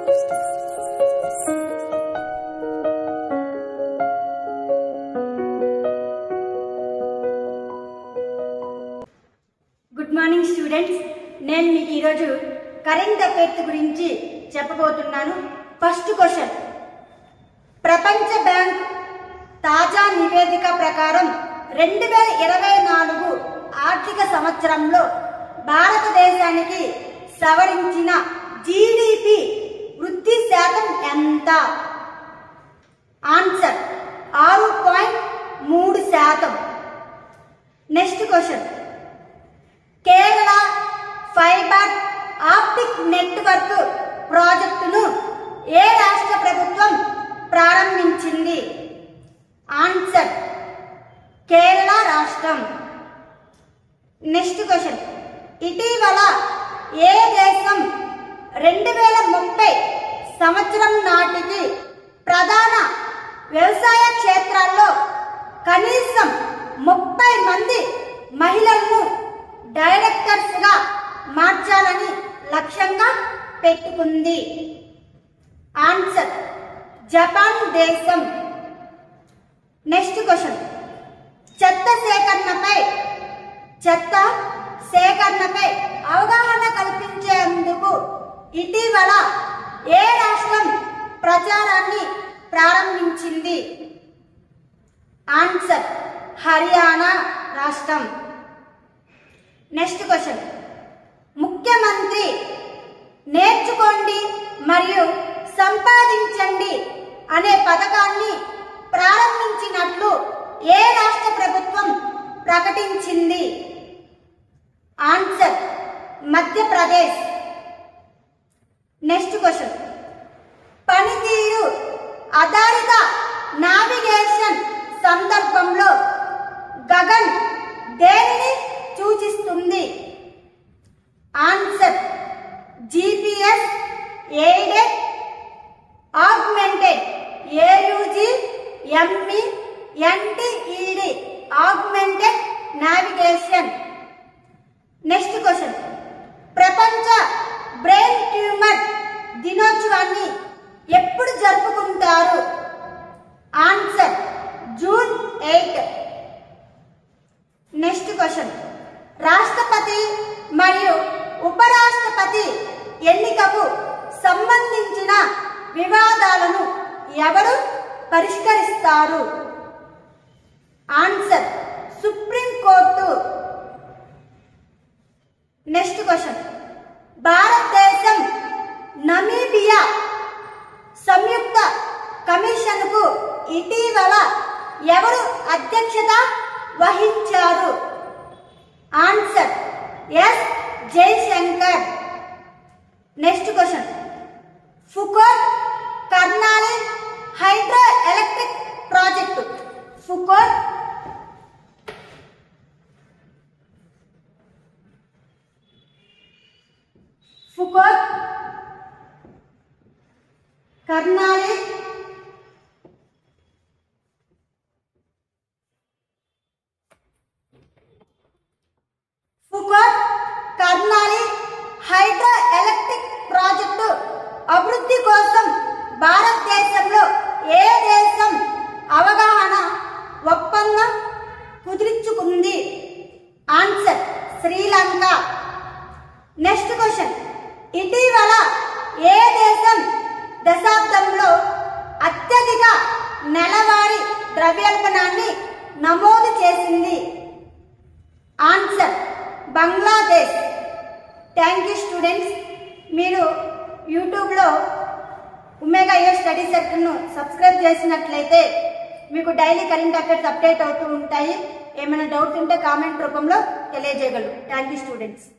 good morning students నేను మీకు ఈరోజు కరెంట్ అఫైర్స్ గురించి చెప్పబోతున్నాను ఫస్ట్ క్వశ్చన్ ప్రపంచ బ్యాంక్ తాజా నివేదిక ప్రకారం రెండు వేల ఇరవై నాలుగు ఆర్థిక సంవత్సరంలో భారతదేశానికి సవరించిన జీడిపి వృద్ధి శాతం ఎంత ఆన్సర్ ఆరు పాయింట్ మూడు శాతం next question Kerala fibre optic network ప్రాజెక్టును ఏ రాష్ట్ర ప్రభుత్వం ప్రారంభించింది ఆన్సర్ కేరళ రాష్ట్రం నెక్స్ట్ క్వశ్చన్ ఇటీవల ఏ దేశం రెండు వేల ముప్పై సంవత్సరం నాటికి ప్రధాన వ్యవసాయ క్షేత్రాల్లో కనీసం ముప్పై మంది మహిళలను డైరెక్టర్స్ గా మార్చాలని లక్ష్యంగా పెట్టుకుంది ఆన్సర్ జపాన్ దేశం నెక్స్ట్ క్వశ్చన్ చెత్త సేకరణపై చెత్త సేకరణపై అవగాహన కల్పించేందుకు ఇటీవల ఏ రాష్ట్రం ప్రచారాన్ని ప్రారంభించింది ఆన్సర్ హర్యానా రాష్ట్రం నెక్స్ట్ క్వశ్చన్ ముఖ్యమంత్రి నేర్చుకోండి మరియు సంపాదించండి అనే పథకాన్ని ప్రారంభించినట్లు ఏ రాష్ట్ర ప్రభుత్వం ప్రకటించింది ఆన్సర్ మధ్యప్రదేశ్ నెక్స్ట్ క్వశ్చన్ పనితీరు ఆధారిత నావిగేషన్ సందర్భంలో గగన్ దేనిని సూచిస్తుంది answer GPS aided augmented A U G M E N T E D augmented navigation next question ప్రపంచ బ్రెయిన్ ట్యూమర్ దినోత్సవాన్ని ఎప్పుడు జరుపుకుంటారు answer June eight next question రాష్ట్రపతి మరియు ఉపరాష్ట్రపతి ఎన్నికకు సంబంధించిన వివాదాలను ఎవరు పరిష్కరిస్తారు ఆన్సర్ సుప్రీంకోర్టు నెక్స్ట్ క్వశ్చన్ భారతదేశం నమీబియా సంయుక్త కమిషన్కు ఇటీవల ఎవరు అధ్యక్షత వహించారు answer S Jaishankar next question Phukot Karnali hydroelectric project Phukot Phukot Karnali Phukot Karnali hydroelectric project అభివృద్ధి కోసం భారతదేశంలో ఏ దేశం అవగాహన ఒప్పందం కుదుర్చుకుంది ఆన్సర్ శ్రీలంక నెక్స్ట్ క్వశ్చన్ ఇటీవల ఏ దేశం దశాబ్దంలో అత్యధిక నెలవారీ ద్రవ్యోల్బణాన్ని నమోదు చేసింది answer Bangladesh thank you students మీరు యూట్యూబ్లో ఉమేగా ఏ స్టడీ సెంటర్ను సబ్స్క్రైబ్ చేసినట్లయితే మీకు డైలీ కరెంట్ అఫైర్స్ అప్డేట్ అవుతూ ఉంటాయి ఏమైనా డౌట్ ఉంటే కామెంట్ రూపంలో తెలియజేయగలరు థ్యాంక్ యూ స్టూడెంట్స్